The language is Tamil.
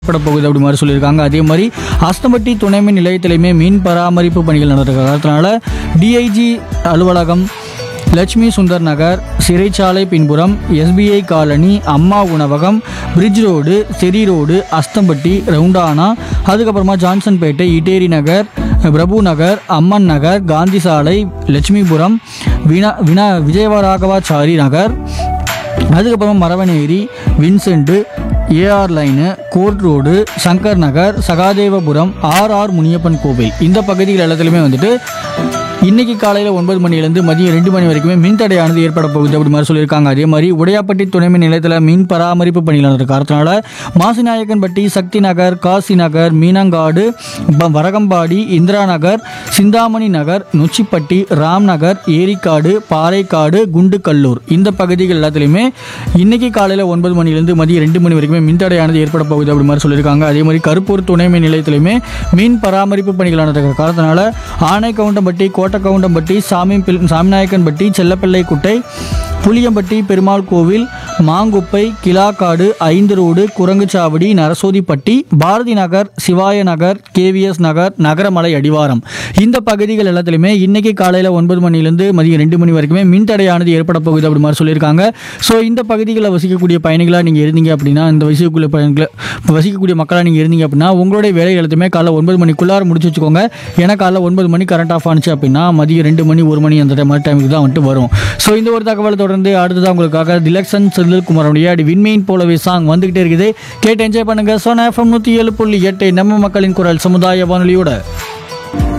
ஏற்பட போகுது அப்படி மாதிரி சொல்லியிருக்காங்க அதே மாதிரி அஸ்தம்பட்டி துணைமின் நிலையத்திலையுமே மீன் பராமரிப்பு பணிகள் நடந்திருக்க காரணத்தினால டிஐஜி அலுவலகம் லட்சுமி சுந்தர் நகர் சிறைச்சாலை பின்புறம் SBI colony Amma Unavagam bridge road cherry road Hasthampatti ரவுண்டானா அதுக்கப்புறமா ஜான்சன்பேட்டை இட்டேரி நகர் பிரபு நகர் அம்மன் நகர் காந்தி சாலை லட்சுமிபுரம் வினா வினா விஜயவராகவாச்சாரி நகர் அதுக்கப்புறம் Maravaneri Vincent AR line court road Shankar Nagar Sahadevapuram RR Muniyappan Kovil இந்த பகுதிகள் எல்லாத்துலேயுமே வந்துட்டு இன்னைக்கு காலையில் ஒன்பது மணிலேருந்து மதியம் ரெண்டு மணி வரைக்குமே மின்தடையானது ஏற்பட போகுது அப்படி மாதிரி சொல்லியிருக்காங்க அதே மாதிரி உடையாப்பட்டி துணைமின் நிலையத்தில் மின் பராமரிப்பு பணிகள் நடந்த காரணத்தினால மாசிநாயக்கன்பட்டி சக்தி நகர் காசி நகர் மீனங்காடு ப- வரகம்பாடி இந்திரா நகர் சிந்தாமணி நகர் நொச்சிப்பட்டி ராம் நகர் ஏரிக்காடு பாறைக்காடு குண்டுக்கல்லூர் இந்த பகுதிகள் எல்லாத்துலேயுமே இன்னைக்கு காலையில் ஒன்பது மணிலேருந்து மதியம் ரெண்டு மணி வரைக்குமே மின்தடையானது ஏற்பட போகுது அப்படி மாதிரி சொல்லியிருக்காங்க அதே மாதிரி கருப்பூர் துணை மின் நிலையத்திலையுமே மீன் பராமரிப்பு பணிகள் நடந்த காரணத்தினால ஆனைக்கவுண்டம்பட்டி கோட்டக்கவுண்டம்பட்டி சாமி பில் சாமிநாயக்கன்பட்டி செல்லப்பிள்ளை குட்டை புளியம்பட்டி பெருமாள் கோவில் மாங்குப்பை கிலாக்காடு ஐந்து ரோடு குரங்குச்சாவடி நரசோதிப்பட்டி பாரதி நகர் சிவாய நகர் கேவிஎஸ் நகர் நகரமலை அடிவாரம் இந்த பகுதிகள் எல்லாத்துலேயுமே இன்னைக்கு காலையில் ஒன்பது மணிலேருந்து மதியம் ரெண்டு மணி வரைக்குமே மின்தடையானது ஏற்பட போகுது அப்படி மாதிரி சொல்லியிருக்காங்க ஸோ இந்த பகுதிகளில் வசிக்கக்கூடிய பயணிகளாக நீங்கள் இருந்தீங்க அப்படின்னா இந்த வசிக்கக்கூடிய பயணிகளை வசிக்கக்கூடிய மக்களாக நீங்கள் இருந்தீங்க அப்படின்னா உங்களுடைய வேலை எல்லாத்தையுமே காலைல ஒன்பது மணிக்குள்ளார முடிச்சு வச்சுக்கோங்க ஏன்னா காலைல ஒன்பது மணி கரண்ட் ஆஃப் ஆனிச்சு அப்படின்னா மதியம் ரெண்டு மணி ஒரு மணி அந்த மாதிரி டைமுக்கு தான் வந்துட்டு வரும் ஸோ இந்த ஒரு தகவலை தொடர்ந்து அடுத்ததான் உங்களுக்காக திலக்ஷன் செந்தில்குமாரோடைய அடி விண்மீன் போலவே சாங் வந்துகிட்டே இருக்குது கேட்டு என்ஜாய் பண்ணுங்க சோனா எஃப்எம் நூற்றி ஏழு புள்ளி எட்டு நம்ம மக்களின் குரல் சமுதாய வானொலியோட